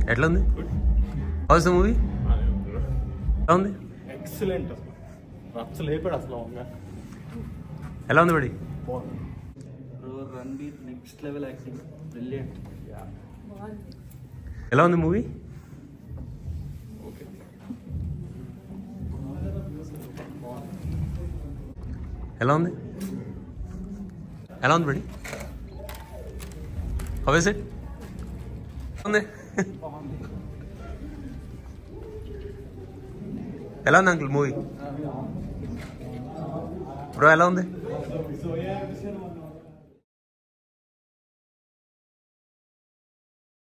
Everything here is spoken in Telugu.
ఎట్లా ఉంది హౌస్ ద మూవీ ఎలా ఉంది ఎక్సలెంట్ అసలు రచ్చ లేపాడు అసలు వంగ ఎలా ఉంది బడి bro Ranbir next level acting brilliant ఎలా ఉంది మూవీ ఎలా ఉంది ఎలా ఉంది బడి హౌ ఇస్ ఇట్ ఉంది ఎలా ఉంది అంకుల్ మూవీ బ్రో ఎలా ఉంది